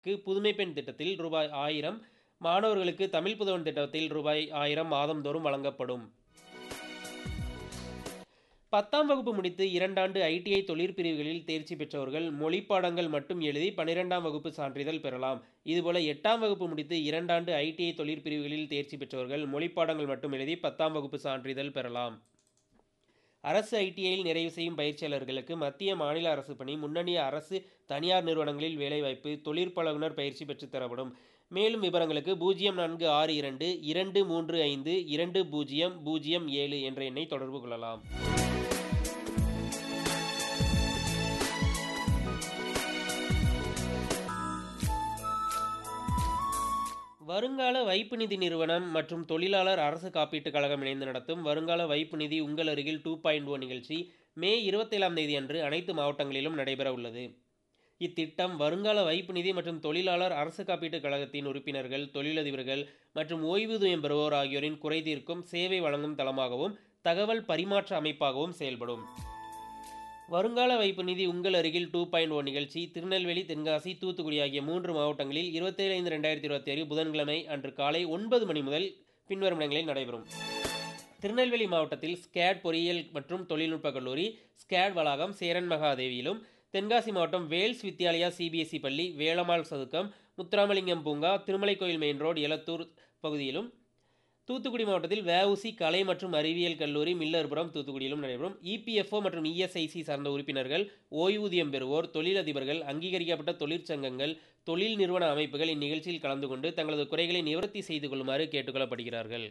க்கு புதுமை பெண் திட்டத்தில் ரூபாய் ஆயிரம் மாணவர்களுக்கு தமிழ் புதல்வன் திட்டத்தில் ரூபாய் ஆயிரம் மாதந்தோறும் வழங்கப்படும் பத்தாம் வகுப்பு முடித்து இரண்டாண்டு ஐடிஐ தொழிற்பிரிவுகளில் தேர்ச்சி பெற்றவர்கள் மொழி பாடங்கள் மட்டும் எழுதி பன்னிரெண்டாம் வகுப்பு சான்றிதழ் பெறலாம் இதுபோல எட்டாம் வகுப்பு முடித்து இரண்டாண்டு ஐடிஐ தொழிற்பிரிவுகளில் தேர்ச்சி பெற்றவர்கள் மொழி பாடங்கள் மட்டும் எழுதி பத்தாம் வகுப்பு சான்றிதழ் பெறலாம் அரசு ஐடிஐயில் நிறைவு செய்யும் பயிற்சியாளர்களுக்கு மத்திய மாநில அரசு பணி முன்னணி அரசு தனியார் நிறுவனங்களில் வேலைவாய்ப்பு தொழிற்பழகுனர் பயிற்சி பெற்றுத் தரப்படும் மேலும் விவரங்களுக்கு பூஜ்ஜியம் நான்கு ஆறு இரண்டு இரண்டு மூன்று ஐந்து இரண்டு பூஜ்ஜியம் பூஜ்ஜியம் ஏழு என்ற எண்ணை தொடர்பு கொள்ளலாம் வருங்கால வைப்பு நிதி நிறுவனம் மற்றும் தொழிலாளர் அரசு காப்பீட்டுக் கழகம் இணைந்து நடத்தும் வருங்கால வைப்பு நிதி உங்கள் அருகில் டூ பாயிண்ட் ஓ நிகழ்ச்சி மே இருபத்தேழாம் தேதி அன்று அனைத்து மாவட்டங்களிலும் நடைபெற உள்ளது இத்திட்டம் வருங்கால வைப்பு நிதி மற்றும் தொழிலாளர் அரசு காப்பீட்டுக் கழகத்தின் உறுப்பினர்கள் தொழிலதிபர்கள் மற்றும் ஓய்வூதியம் பெறுவோர் ஆகியோரின் குறை தீர்க்கும் சேவை வழங்கும் தளமாகவும் தகவல் பரிமாற்ற அமைப்பாகவும் செயல்படும் வருங்கால வைப்பு நிதி உங்கள் அருகில் டூ பாயிண்ட் ஓ நிகழ்ச்சி திருநெல்வேலி தென்காசி தூத்துக்குடி ஆகிய மூன்று மாவட்டங்களில் இருபத்தேழு ஐந்து ரெண்டாயிரத்தி இருபத்தி ஏழு புதன்கிழமை அன்று காலை ஒன்பது மணி முதல் பின்வரும் இடங்களில் நடைபெறும் திருநெல்வேலி மாவட்டத்தில் ஸ்கேட் பொறியியல் மற்றும் தொழில்நுட்ப கல்லூரி ஸ்கேட் வளாகம் சேரன் மகாதேவியிலும் தென்காசி மாவட்டம் வேல்ஸ் வித்யாலயா சிபிஎஸ்இ பள்ளி வேளமாள் சதுக்கம் முத்துராமலிங்கம் பூங்கா திருமலை கோயில் மெயின் ரோடு எலத்தூர் பகுதியிலும் தூத்துக்குடி மாவட்டத்தில் வஉசி கலை மற்றும் அறிவியல் கல்லூரி மில்லர்புரம் தூத்துக்குடியிலும் நடைபெறும் இபிஎஃப்ஓ மற்றும் இஎஸ்ஐசி சார்ந்த உறுப்பினர்கள் ஓய்வூதியம் பெறுவோர் தொழிலதிபர்கள் அங்கீகரிக்கப்பட்ட தொழிற்சங்கங்கள் தொழில் நிறுவன அமைப்புகள் இந்நிகழ்ச்சியில் கலந்து கொண்டு தங்களது குறைகளை நிவர்த்தி செய்து கொள்ளுமாறு கேட்டுக்கொள்ளப்படுகிறார்கள்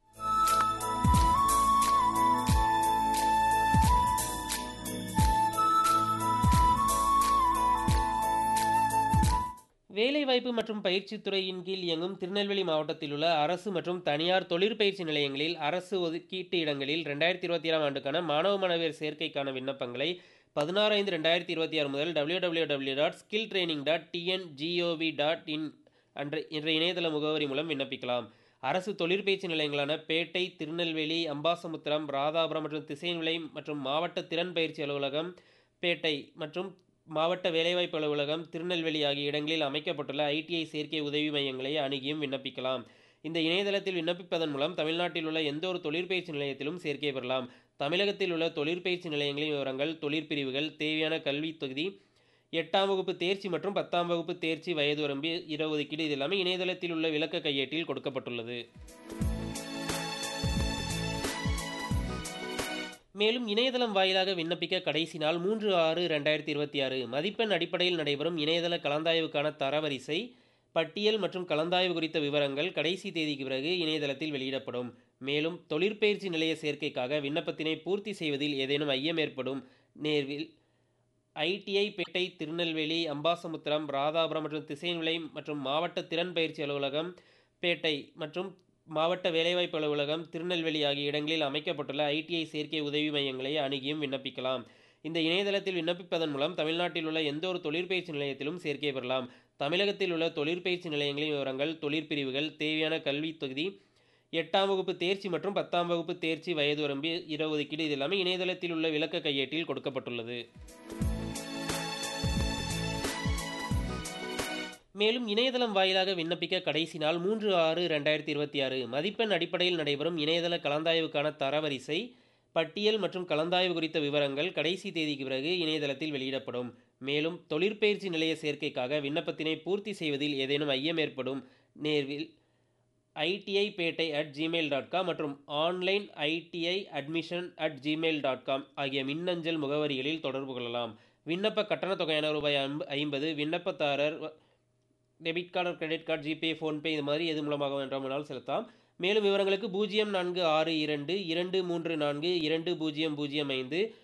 வேலைவாய்ப்பு மற்றும் பயிற்சித் துறையின் கீழ் இயங்கும் திருநெல்வேலி மாவட்டத்தில் உள்ள அரசு மற்றும் தனியார் தொழிற்பயிற்சி நிலையங்களில் அரசு ஒதுக்கீட்டு இடங்களில் ரெண்டாயிரத்தி இருபத்தி ஏழாம் ஆண்டுக்கான மாணவ மாணவியர் சேர்க்கைக்கான விண்ணப்பங்களை பதினாறு ஐந்து ரெண்டாயிரத்தி இருபத்தி ஆறு முதல் W W W dot skill training dot T N G O V dot in அன்ற என்ற இணையதள முகவரி மூலம் விண்ணப்பிக்கலாம் அரசு தொழிற்பயிற்சி நிலையங்களான பேட்டை திருநெல்வேலி அம்பாசமுத்திரம் ராதாபுரம் மற்றும் திசைநிலை மற்றும் மாவட்ட திறன் பயிற்சி அலுவலகம் பேட்டை மற்றும் மாவட்ட வேலைவாய்ப்பு அலுவலகம் திருநெல்வேலி ஆகிய இடங்களில் அமைக்கப்பட்டுள்ள ஐடிஐ சேர்க்கை உதவி மையங்களை அணுகியும் விண்ணப்பிக்கலாம் இந்த இணையதளத்தில் விண்ணப்பிப்பதன் மூலம் தமிழ்நாட்டில் உள்ள எந்த ஒரு தொழிற்பயிற்சி நிலையத்திலும் சேர்க்கை பெறலாம் தமிழகத்தில் உள்ள தொழிற்பயிற்சி நிலையங்களின் விவரங்கள் தொழிற்பிரிவுகள் தேவையான கல்வித் தொகுதி எட்டாம் வகுப்பு தேர்ச்சி மற்றும் பத்தாம் வகுப்பு தேர்ச்சி வயது வரம்பு இடஒதுக்கீடு இது எல்லாமே இணையதளத்தில் உள்ள விளக்க கையேட்டில் கொடுக்கப்பட்டுள்ளது மேலும் இணையதளம் வாயிலாக விண்ணப்பிக்க கடைசி நாள் மூன்று ஆறு ரெண்டாயிரத்தி இருபத்தி ஆறு மதிப்பெண் அடிப்படையில் நடைபெறும் இணையதள கலந்தாய்வுக்கான தரவரிசை பட்டியல் மற்றும் கலந்தாய்வு குறித்த விவரங்கள் கடைசி தேதிக்கு பிறகு இணையதளத்தில் வெளியிடப்படும் மேலும் தொழிற்பயிற்சி நிலைய சேர்க்கைக்காக விண்ணப்பத்தினை பூர்த்தி செய்வதில் ஏதேனும் ஐயம் ஏற்படும் நேர்வில் ஐடிஐ பேட்டை திருநெல்வேலி அம்பாசமுத்திரம் ராதாபுரம் மற்றும் திசைநிலை மற்றும் மாவட்ட திறன் பயிற்சி அலுவலகம் பேட்டை மற்றும் மாவட்ட வேலைவாய்ப்பு அலுவலகம் திருநெல்வேலி ஆகிய இடங்களில் அமைக்கப்பட்டுள்ள ஐடிஐ சேர்க்கை உதவி மையங்களை அணுகியும் விண்ணப்பிக்கலாம் இந்த இணையதளத்தில் விண்ணப்பிப்பதன் மூலம் தமிழ்நாட்டில் உள்ள எந்த ஒரு தொழிற்பயிற்சி நிலையத்திலும் சேர்க்கை பெறலாம் தமிழகத்தில் உள்ள தொழிற்பயிற்சி நிலையங்களின் விவரங்கள் தொழிற்பிரிவுகள் தேவையான கல்வித் தொகுதி எட்டாம் வகுப்பு தேர்ச்சி மற்றும் பத்தாம் வகுப்பு தேர்ச்சி வயது வரம்பு இடஒதுக்கீடு இது எல்லாமே இணையதளத்தில் உள்ள விளக்க கையேட்டில் கொடுக்கப்பட்டுள்ளது மேலும் இணையதளம் வாயிலாக விண்ணப்பிக்க கடைசி நாள் மூன்று ஆறு ரெண்டாயிரத்தி இருபத்தி ஆறு மதிப்பெண் அடிப்படையில் நடைபெறும் இணையதள கலந்தாய்வுக்கான தரவரிசை பட்டியல் மற்றும் கலந்தாய்வு குறித்த விவரங்கள் கடைசி தேதிக்கு பிறகு இணையதளத்தில் வெளியிடப்படும் மேலும் தொழிற்பயிற்சி நிலைய சேர்க்கைக்காக விண்ணப்பத்தினை பூர்த்தி செய்வதில் ஏதேனும் ஐயம் ஏற்படும் நேர்வில் ITI Pettai at Gmail dot com மற்றும் online ITI admission at Gmail dot com ஆகிய மின்னஞ்சல் முகவரிகளில் தொடர்பு கொள்ளலாம் விண்ணப்ப கட்டணத் தொகையான ரூபாய் ஐம்பது விண்ணப்பதாரர் debit card credit card GPay PhonePe இது மாதிரி எது மூலமாக வேண்டாம் செலுத்தலாம் மேலும் விவரங்களுக்கு பூஜ்ஜியம் நான்கு ஆறு இரண்டு இரண்டு மூன்று நான்கு இரண்டு பூஜ்ஜியம் பூஜ்ஜியம் ஐந்து